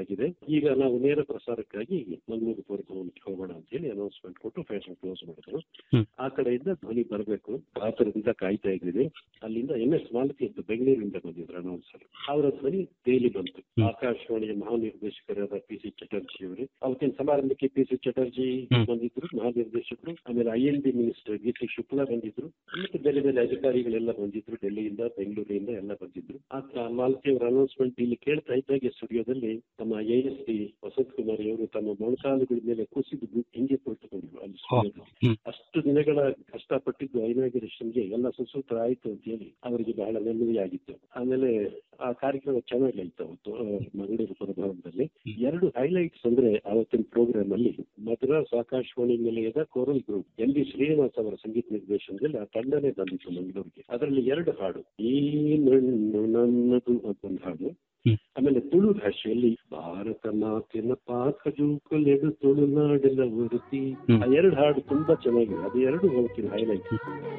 ಆಗಿದೆ ಈಗ ನಾವು ನೇರ ಪ್ರಸಾರಕ್ಕಾಗಿ ಮಂಗಳೂರು ಪೂರಕಕ್ಕೆ ಹೋಗೋಣ ಅಂತ ಹೇಳಿ ಅನೌನ್ಸ್ಮೆಂಟ್ ಕೊಟ್ಟು ಫ್ಯಾಷನ್ ಕ್ಲೋಸ್ ಮಾಡಿದ್ರು ಹ್ಮ್. ಆ ಕಡೆಯಿಂದ ಧ್ವನಿ ಬರಬೇಕು ಆತರದಿಂದ ಕಾಯ್ತಾ ಇದ್ದೀವಿ ಅಲ್ಲಿಂದ ಎಂ ಎಸ್ ಮಾಲತಿ ಅಂತ ಬೆಂಗಳೂರಿಂದ ಬಂದಿದ್ರು ಅನೌನ್ಸರ್ ಅವರ ಧ್ವನಿ ಡೈಲಿ ಬಂತು ಹ್ಮ್. ಆಕಾಶವಾಣಿಯ ಮಹಾನಿರ್ದೇಶಕರಾದ ಪಿ ಸಿ ಚಟರ್ಜಿ ಅವರು ಅವತ್ತಿನ ಸಮಾರಂಭಕ್ಕೆ ಪಿ ಸಿ ಚಟರ್ಜಿ ಹ್ಮ್. ಬಂದಿದ್ರು ಮಹಾನಿರ್ದೇಶಕರು ಆಮೇಲೆ ಐ ಎನ್ ಡಿ ಮಿನಿಸ್ಟರ್ ಗಿ ಸಿ ಶುಕ್ಲಾ ಬಂದಿದ್ರು ಮತ್ತೆ ಬೇರೆ ಬೇರೆ ಅಧಿಕಾರಿಗಳೆಲ್ಲ ಬಂದಿದ್ರು ಡೆಲ್ಲಿಯಿಂದ ಬೆಂಗಳೂರಿನಿಂದ ಎಲ್ಲ ಬಂದಿದ್ರು ಆ ಮಾಲತಿ ಅವರ ಅನೌನ್ಸ್ಮೆಂಟ್ ಇಲ್ಲಿ ಕೇಳ್ತಾ ಇದ್ದಾಗೆ ಸ್ಟುಡಿಯೋದಲ್ಲಿ ತಮ್ಮ A S D Vasanth Kumar ಅವರು ತಮ್ಮ ಮೊಣಕಾಲುಗಳ ಮೇಲೆ ಕುಸಿದು ಬಿದ್ದು ಹಿಂಗೆ ಕುಳಿತುಕೊಂಡ್ರು ಅಲ್ಲಿ ಸ್ಟುಡಿಯೋದಲ್ಲಿ ಹ್ಮ್. ಅಷ್ಟು ದಿನಗಳ ಕಷ್ಟಪಟ್ಟಿದ್ದು ಐನಾಗ್ರೇಷನ್ಗೆ ಎಲ್ಲ ಸುಸೂತ್ರ ಆಯ್ತು ಅಂತ ಹೇಳಿ ಅವರಿಗೆ ಬಹಳ ನೆಮ್ಮದಿಯಾಗಿತ್ತು ಆಮೇಲೆ ಆ ಕಾರ್ಯಕ್ರಮ ಚೆನ್ನಾಗಿ ಆಯ್ತು ಅವತ್ತು ಆ, ಮಂಗಳೂರು ಪುರಭವನದಲ್ಲಿ ಎರಡು ಹೈಲೈಟ್ಸ್ ಅಂದ್ರೆ ಅವತ್ತಿನ ಪ್ರೋಗ್ರಾಮ್ ಅಲ್ಲಿ ಮದ್ರಾಸ್ ಆಕಾಶವಾಣಿ ನಿಲಯದ choral group N B Srinivas ಅವರ ಸಂಗೀತ ನಿರ್ದೇಶನದಲ್ಲಿ ಆ ತಂಡನೇ ಬಂದಿತ್ತು ಮಂಗಳೂರಿಗೆ ಅದರಲ್ಲಿ ಎರಡು ಹಾಡು ಈ ಮಣ್ಣು ನನ್ನದು ಅಂತ ಒಂದು ಹಾಡು ಹ್ಮ್. ಆಮೇಲೆ ತುಳು ಭಾಷೆಯಲ್ಲಿ ಭಾರತ ಮಾತಿನ ಪಾಕ ಜೂಕಲೆಡು ತುಳುನಾಡೆಲ್ಲ ಉರುತಿ ಹ್ಮ್. ಆ ಎರಡು ಹಾಡು ತುಂಬಾ ಚೆನ್ನಾಗಿದೆ ಅದು ಎರಡು ಅವತ್ತಿನ ಹೈಲೈಟ್